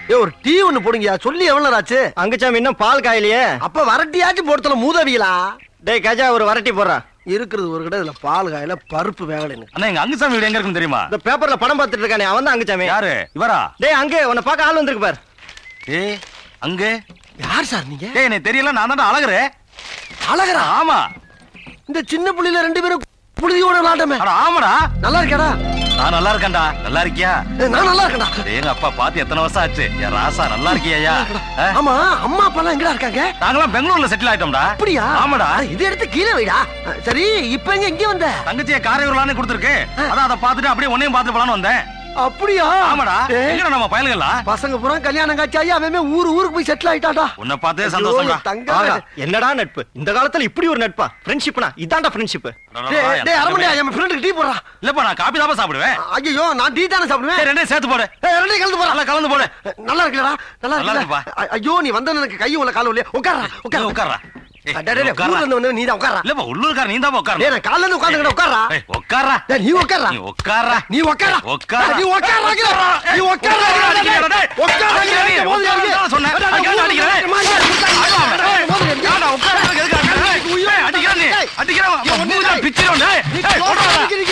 ஏ ஒரு டீ ஒண்ணு போடுங்கயா சொல்லி எவ்வளவு நேரம் ஆச்சு அங்கச்சாமி இன்னும் பால் காயிலையே அப்ப வரட்டியாச்சும் போடுத்தல மூதவியலா டேய் கஜா ஒரு வரட்டி போடுறான் இருக்கிறது ஒரு கடை இதுல பால் காயில பருப்பு வேகலைன்னு அண்ணா எங்க அங்குசாமி வீடு எங்க இருக்குன்னு தெரியுமா இந்த பேப்பர்ல படம் பார்த்துட்டு இருக்கானே அவன் தான் அங்கச்சாமி யாரு இவரா டேய் அங்கே உன்னை பார்க்க ஆள் வந்திருக்கு பார் ஏய் அங்க யார் சார் நீங்க ஏய் எனக்கு தெரியல நான் தான் அழகுற அழகரா ஆமா இந்த சின்ன புள்ளில ரெண்டு பேரும் புழுதியோட விளாட்டமே அட ஆமாடா நல்லா இருக்கேடா நான் நல்லா இருக்கேன்டா நல்லா இருக்கியா ஏ, நான் நல்லா இருக்கேன்டா டேய், எங்க அப்பா பார்த்து எத்தனை வருஷம் ஆச்சு என் ராசா நல்லா இருக்கியா ஆமா அம்மா அப்பா எல்லாம் எங்கடா இருக்காங்க நாங்களாம் பெங்களூர்ல செட்டில் ஆயிட்டோம்டா அப்படியா ஆமாடா அட, இது எடுத்து கீழே வைடா அஹ், சரி இப்ப எங்க இங்க வந்த தங்கச்சியை காரையூர்லான்னு கொடுத்துருக்கு அதான் அதை பார்த்துட்டு அப்படியே உன்னையும் பார்த்து போலான்னு வந்தேன் அப்படியா ஆமாடா ஏய், எங்கடா நம்ம பயலுங்களா பசங்க பூரா கல்யாணம் காட்சி அவன் ஊரு ஊருக்கு போய் செட்டில் ஆயிட்டாடா உன்னை பார்த்தே ஐயோ, சந்தோஷம்டா என் தங்கமே. ஆகா என்னடா நட்பு இந்த காலத்துல இப்படி ஒரு நட்பா ஃப்ரெண்ட்ஷிப்னா இதான்டா ஃப்ரெண்ட்ஷிப் டேய், டேய், அரமணி, என் ஃப்ரெண்டுக்கு டீ போடுறா இல்லப்பா நான் காபி தான் சாப்பிடுவேன் ஐயோ நான் டீ தானே சாப்பிடுவேன் டேய், ரெண்டையும் சேர்த்து போடு ஏய், ரெண்டையும் கலந்து போறா நல்லா கலந்து போடு நல்லா இருக்குல்லடா நல்லா நல்லா இருக்குல்ல இருக்குப்பா. அ- ஐயோ நீ வந்த எனக்கு கை உள்ள கால இல்லையா உட்காரா நீ உட்கார உட்கார்றா ஏய், டேய், டேய், டேய், உட்கார்றா. ஊர்ல இருந்து வந்து நீ தான் உட்காரா இல்லப்பா உள்ளூர்கார நீ தான் உட்கார டேய் நான் காலைல இருந்து உட்கார்ந்துக்கிட்ட உட்காரா ஏய், உட்கார்றா டேய், நீ உட்காரா நீ உட்கார்றா நீ உட்காரா உட்கார்றா. நீ உட்காரா நீ உட்காரா அடிக்கிறா, டேய். அடிக்கிறா நீ, உட்காருன்னு தான் சொன்னேன். அடிக்கிறா, அடிக்கிறா. ஏன்டா, உட்கார்றதுக்கு எதுக்கு அடிக்கிற? ஏய், அடிக்கிறா நீ. அடிக்கிறா, அவன் மூஞ்சில பிச்சிரும், டேய். ஏய், போடுறா.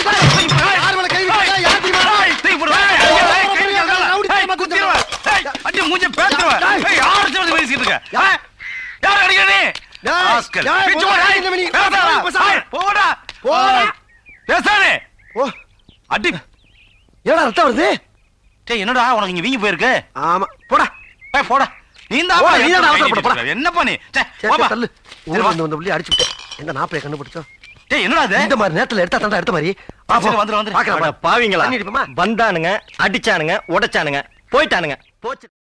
ஏய், தூக்கி போடு. ஏய், அடிக்கிறா, ஏய், கை வைக்காத. ஏய், குத்திருவேன். ஏய், அடி மூஞ்ச பேத்துருவேன். ஏய், யாரை வச்சு வந்து பேசிட்டு இருக்க? ஏய், யாரை அடிக்கிற நீ? டேய், ராஸ்கல். டேய், பிச்சு போடா, போடு. இந்த மணி. பேசாதடா. பேசாத. ஏய், போடா. போடா. பேசாதே. ஓ அடி ஏடா ரத்தம் வருது டேய், என்னடா உனக்கு இங்க வீங்கி போயிருக்கு ஆமா போடா ஏய், போடா நீ தான் போடா, நீ தான் அவசரப்பட, போடா. என்னப்பா நீ சே, சரி, போப்பா. சரி, தள்ளு சரி, ஊர்ல வா. வந்து வந்த புள்ளி அடிச்சு விட்டேன் எங்க நாப்பைய கண்டுபிடிச்சோம் டேய் என்னடா இது இந்த மாதிரி நேரத்துல எடுத்தா தாண்டா எடுத்த மாதிரி சரி, வந்துரு, வந்துரு. பாக்கலாம் பாவிங்களா தண்ணி அடிப்போமா? வந்தானுங்க அடிச்சானுங்க உடைச்சானுங்க போயிட்டானுங்க போச்சு